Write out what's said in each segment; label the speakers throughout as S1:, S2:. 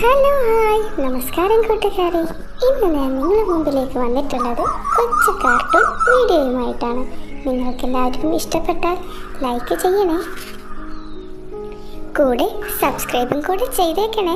S1: Hello hi നമസ്കാരം കൂട്ടുകാരെ ഇന്ന് ഞാൻ നിങ്ങളുടെ മുമ്പിലേക്ക് വന്നിട്ടുള്ളത് കൊച്ചു കാർട്ടൂൺ വീഡിയോയുമായിട്ടാണ് നിങ്ങൾക്ക് എല്ലാവർക്കും ഇഷ്ടപ്പെട്ടാൽ ലൈക്ക് ചെയ്യണേ കൂടെ സബ്സ്ക്രൈബും കൂടെ ചെയ്തേക്കണേ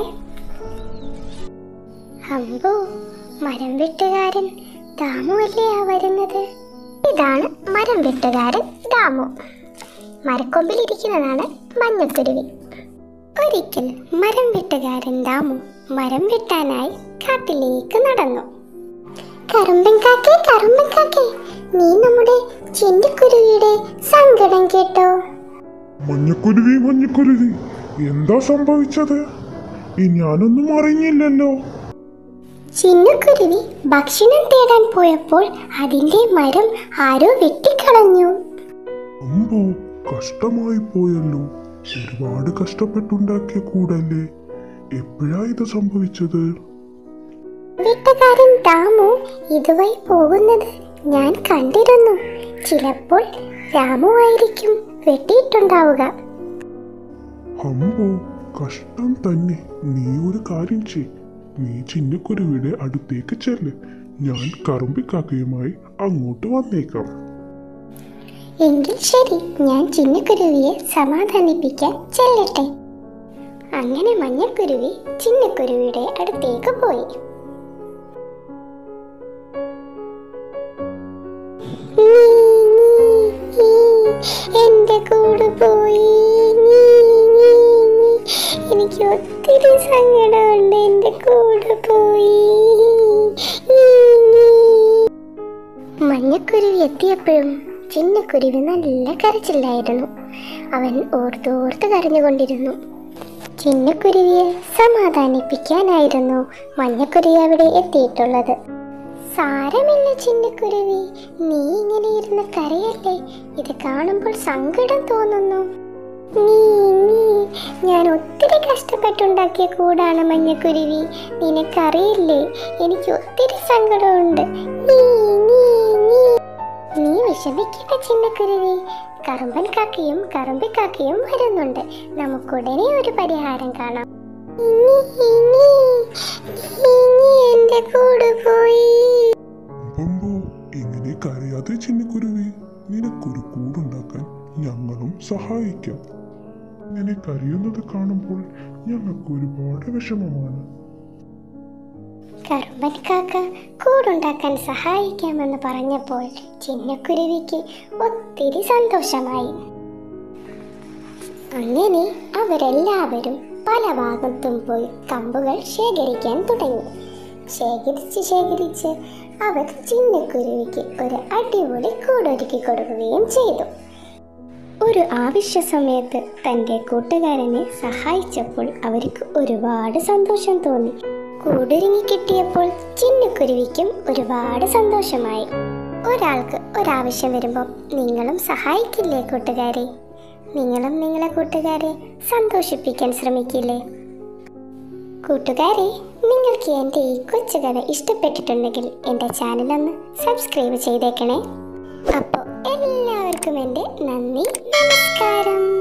S1: അമ്പോ മരം വെട്ടുകാരൻ ദാമു അല്ലേ ആ വരുന്നത് ഇതാണ് മരം വെട്ടുകാരൻ ദാമു മരക്കൊമ്പിലിരിക്കുന്നതാണ് മഞ്ഞക്കുരുവി ഒരിക്കൽ മരം വെട്ടുകാരൻ ദാമു മരം വെട്ടാനായി കാട്ടിലേക്ക് നടന്നു കറുമ്പൻ കാക്കേ കറുമ്പൻ കാക്കേ നീ നമ്മുടെ ചിന്തക്കുരുവിയുടെ സങ്കടം കേട്ടോ
S2: മഞ്ഞക്കുരുവി മഞ്ഞക്കുരുവി എന്താ സംഭവിച്ചത് ഈ ഞാനൊന്നും അറിഞ്ഞില്ലല്ലോ
S1: ചിന്നക്കുരുവി ഭക്ഷണം തേടാൻ പോയപ്പോൾ അതിന്റെ മരം ആരോ വെട്ടിക്കളഞ്ഞു
S2: അമ്പോ കഷ്ടമായി പോയല്ലോ ഒരുപാട് കഷ്ടപ്പെട്ടുണ്ടാക്കിയ കൂടല്ലേ എപ്പോഴാ ഇത് സംഭവിച്ചത്
S1: വെട്ടുകാരൻ ദാമു ഇതുവഴി പോകുന്നത് ഞാൻ കണ്ടിരുന്നു ചിലപ്പോൾ രാമു ആയിരിക്കും വെട്ടിയിട്ടുണ്ടാവുക
S2: അമ്പോ കഷ്ടം തന്നെ നീ ഒരു കാര്യം ചെയ് നീ ചിന്നക്കുരുവിയുടെ അടുത്തേക്ക് ചെല്ല് ഞാൻ കറുമ്പിക്കാക്കയുമായി അങ്ങോട്ട് വന്നേക്കാം
S1: എങ്കിൽ ശരി ഞാൻ ചിന്നക്കുരുവിയെ സമാധാനിപ്പിക്കാൻ ചെല്ലട്ടെ അങ്ങനെ മഞ്ഞക്കുരുവി ചിന്നക്കുരുവിയുടെ അടുത്തേക്ക് പോയി നീ, നീ, നീ, എന്റെ കൂട് പോയി നീ, നീ, നീ. എനിക്ക് ഒത്തിരി സങ്കടമുണ്ട് എന്റെ കൂട് പോയി നീ, നീ. മഞ്ഞക്കുരുവി എത്തിയപ്പോഴും ചിന്നക്കുരുവി നല്ല കരച്ചില്ലായിരുന്നു അവൻ ഓർത്തോർത്ത് കരഞ്ഞുകൊണ്ടിരുന്നു ചിന്നക്കുരുവിയെ സമാധാനിപ്പിക്കാനായിരുന്നു മഞ്ഞക്കുരുവി അവിടെ എത്തിയിട്ടുള്ളത് സാരമില്ല ചിന്നക്കുരുവി നീ ഇങ്ങനെ ഇരുന്ന് കരയല്ലേ ഇത് കാണുമ്പോൾ സങ്കടം തോന്നുന്നു നീ നീ ഞാൻ ഒത്തിരി കഷ്ടപ്പെട്ടുണ്ടാക്കിയ കൂടാണ് മഞ്ഞക്കുരുവി നിനക്കറിയില്ലേ എനിക്ക് ഒത്തിരി സങ്കടമുണ്ട് നീ നീ നീ നീ വിഷമിക്കേണ്ട ചിന്നക്കുരുവി കറുമ്പൻ കാക്കയും കറുമ്പിക്കാക്കയും വരുന്നുണ്ട് നമുക്കുടനെ ഒരു പരിഹാരം കാണാം ഇനി, ഇനി, ഇനി എന്റെ കൂട് പോയി
S2: അമ്പോ ഇങ്ങനെ കരയാതെ ചിന്നക്കുരുവി നിനക്കൊരു കൂടുണ്ടാക്കാൻ ഞങ്ങളും സഹായിക്കാം ഇങ്ങനെ കരയുന്നത് കാണുമ്പോൾ ഞങ്ങൾക്ക് ഒരുപാട് വിഷമമാണ്
S1: കറുമ്പൻ കാക്ക കൂടുണ്ടാക്കാൻ സഹായിക്കാമെന്ന് പറഞ്ഞപ്പോൾ ചിന്നക്കുരുവിക്ക് ഒത്തിരി സന്തോഷമായി അങ്ങനെ അവരെല്ലാവരും പല ഭാഗത്തും പോയി കമ്പുകൾ ശേഖരിക്കാൻ തുടങ്ങി ശേഖരിച്ച് ശേഖരിച്ച് അവർ ചിന്നക്കുരുവിക്ക് ഒരു അടിപൊളി കൂടൊരുക്കി കൊടുക്കുകയും ചെയ്തു ഒരു ആവശ്യ സമയത്ത് തൻ്റെ കൂട്ടുകാരനെ സഹായിച്ചപ്പോൾ അവർക്ക് ഒരുപാട് സന്തോഷം തോന്നി കൂടൊരുങ്ങി കിട്ടിയപ്പോൾ ചിന്നക്കുരുവിക്കും ഒരുപാട് സന്തോഷമായി ഒരാൾക്ക് ഒരാവശ്യം വരുമ്പോൾ നിങ്ങളും സഹായിക്കില്ലേ കൂട്ടുകാരെ നിങ്ങളും നിങ്ങളെ കൂട്ടുകാരെ സന്തോഷിപ്പിക്കാൻ ശ്രമിക്കില്ലേ കൂട്ടുകാരെ നിങ്ങൾക്ക് എൻ്റെ ഈ കൊച്ചു കഥ ഇഷ്ടപ്പെട്ടിട്ടുണ്ടെങ്കിൽ എൻ്റെ ചാനൽ ഒന്ന് സബ്സ്ക്രൈബ് ചെയ്തേക്കണേ അപ്പോൾ എല്ലാവർക്കും എൻ്റെ നന്ദി നമസ്കാരം